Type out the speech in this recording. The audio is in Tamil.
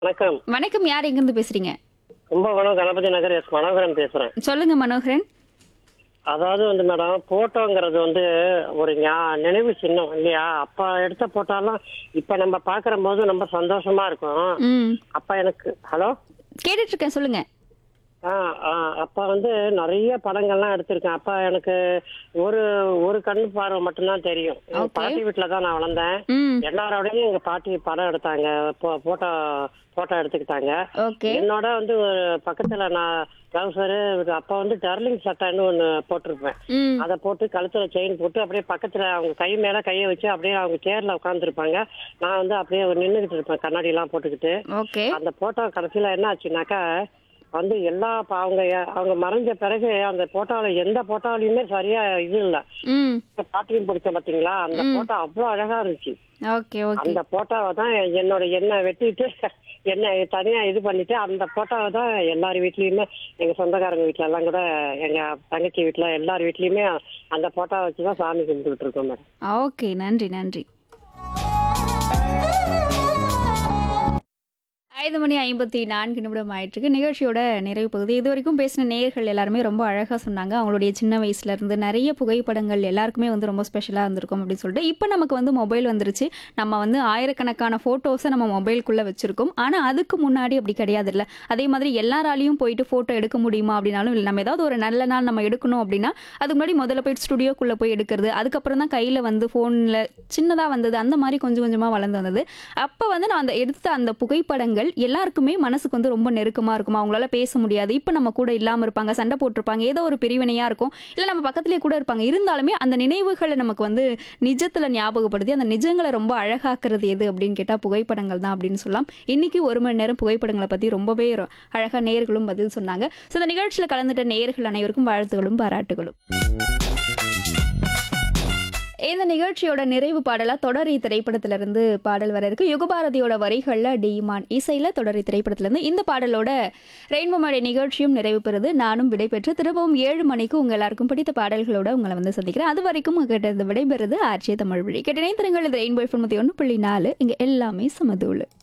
வணக்கம் வணக்கம் யார் எங்கிருந்து பேசுறீங்க கும்பகோணம் கணபதி நகர் எஸ் மனோகரன் பேசுறேன் சொல்லுங்க மனோகரன் அதாவது வந்து மேடம் போட்டோங்கிறது வந்து ஒரு ஞா- நினைவு சின்னம் இல்லையா அப்ப எடுத்த போட்டோலாம் இப்ப நம்ம பாக்குற போது ரொம்ப சந்தோஷமா இருக்கும் ம் அப்ப எனக்கு ஹலோ கேட்டுட்டு இருக்கேன் சொல்லுங்க ஆ ஆ, அப்ப வந்து நிறைய படங்கள்லாம் எடுத்திருக்கேன் அப்ப எனக்கு ஒரு ஒரு கண்ணு பார்வை மட்டும்தான் தெரியும் எங்க Okay. பாட்டி வீட்டுல தான் நான் வளர்ந்தேன் ம் எல்லாரோடையும் எங்க பாட்டி படம் எடுத்தாங்க போட்டோ போட்டோ எடுத்துக்கிட்டாங்க ஓகே என்னோட வந்து ஒரு பக்கத்துல நான் ட்ரௌசரு அப்ப வந்து டர்லிங் சட்டைன்னு ஒண்ணு போட்டிருப்பேன் ம் அதை போட்டு கழுத்துல செயின் போட்டு அப்படியே பக்கத்துல அவங்க கை மேல கையை வச்சு அப்படியே அவங்க சேர்ல உட்காந்துருப்பாங்க நான் வந்து அப்படியே நின்றுகிட்டு இருப்பேன் கண்ணாடி எல்லாம் போட்டுக்கிட்டு ஓகே அந்த போட்டோ கடைசியில என்ன ஆச்சுனாக்கா வந்து எல்லா ப- அவங்க அவங்க மறைஞ்ச பிறகு அந்த போட்டோல எந்த போட்டோலயுமே சரியா இது இல்ல ம் பாட்டியும் பிடிச்ச பாத்தீங்களா அந்த போட்டோ அவ்வளவு அழகா இருந்துச்சு ஓகே ஓகே அந்த போட்டோவை தான் என்னோட எண்ணெய் வெட்டிட்டு எண்ணெய் தனியா இது பண்ணிட்டு அந்த போட்டோவை தான் எல்லார் வீட்லயுமே எங்க சொந்தக்காரங்க வீட்ல எல்லாம் கூட எங்க தங்கச்சி வீட்ல எல்லார் வீட்லயுமே அந்த போட்டோவை வச்சு தான் சாமி கும்பிட்டுட்டு இருக்கோம் மேடம் ஓகே நன்றி நன்றி ஐந்து மணி ஐம்பத்தி நான்கு நிமிடம் ஆயிட்டிருக்கு நிகழ்ச்சியோட நிறைவு பகுதி இது வரைக்கும் பேசின நேயர்கள் எல்லாருமே ரொம்ப அழகாக சொன்னாங்க அவங்களுடைய சின்ன வயசுல இருந்து நிறைய புகைப்படங்கள் எல்லாருக்குமே வந்து ரொம்ப ஸ்பெஷலாக இருந்திருக்கும் அப்படின்னு சொல்லிட்டு இப்போ நமக்கு வந்து மொபைல் வந்துருச்சு நம்ம வந்து ஆயிரக்கணக்கான ஃபோட்டோஸை நம்ம மொபைலுக்குள்ளே வச்சிருக்கோம் ஆனால் அதுக்கு முன்னாடி அப்படி கிடையாது இல்லை அதே மாதிரி எல்லாராலையும் போயிட்டு ஃபோட்டோ எடுக்க முடியுமா அப்படின்னாலும் இல்லை நம்ம ஏதாவது ஒரு நல்ல நாள் நம்ம எடுக்கணும் அப்படின்னா அதுக்கு முன்னாடி முதல்ல போயிட்டு ஸ்டுடியோக்குள்ளே போய் எடுக்கிறது அதுக்கப்புறம் தான் கையில் வந்து ஃபோனில் சின்னதாக வந்தது அந்த மாதிரி கொஞ்சம் கொஞ்சமாக வளர்ந்து வந்தது அப்போ வந்து நான் அந்த எடுத்த அந்த புகைப்படங்கள் எல்லாருக்குமே மனசுக்கு வந்து ரொம்ப நெருக்கமாக இருக்கும் அவங்களால பேச முடியாது இப்போ நம்ம கூட இல்லாமல் இருப்பாங்க சண்டை போட்டிருப்பாங்க ஏதோ ஒரு பிரிவினையாக இருக்கும் இல்லை நம்ம பக்கத்துலேயே கூட இருப்பாங்க இருந்தாலுமே அந்த நினைவுகளை நமக்கு வந்து நிஜத்தில் ஞாபகப்படுத்தி அந்த நிஜங்களை ரொம்ப அழகாக்குறது எது அப்படின்னு கேட்டால் புகைப்படங்கள் தான் அப்படின்னு சொல்லலாம் இன்னைக்கு ஒரு மணி நேரம் புகைப்படங்களை பற்றி ரொம்பவே அழகாக நேயர்களும் பதில் சொன்னாங்க ஸோ இந்த நிகழ்ச்சியில் கலந்துட்ட நேயர்கள் அனைவருக்கும் வாழ்த்துகளும் பாராட்டுகளும் இந்த நிகழ்ச்சியோட நிறைவு பாடலா தொடரி திரைப்படத்திலிருந்து பாடல் வர இருக்கு யுகபாரதியோட வரிகள்ல டிமான் இசையில தொடரி திரைப்படத்திலிருந்து இந்த பாடலோட ரெயின்போ மழை நிகழ்ச்சியும் நிறைவு பெறுது நானும் விடைபெற்று திரும்பவும் ஏழு மணிக்கு உங்க எல்லாருக்கும் பிடித்த பாடல்களோட உங்களை வந்து சந்திக்கிறேன் அது வரைக்கும் உங்ககிட்ட விடைபெறுது ஆர்ஜே தமிழ் வழி கேட்ட இணைந்திருங்கள் இது ரெயின்போ தொண்ணூத்தி ஒன்று புள்ளி நாலு இங்க எல்லாமே சமதூளு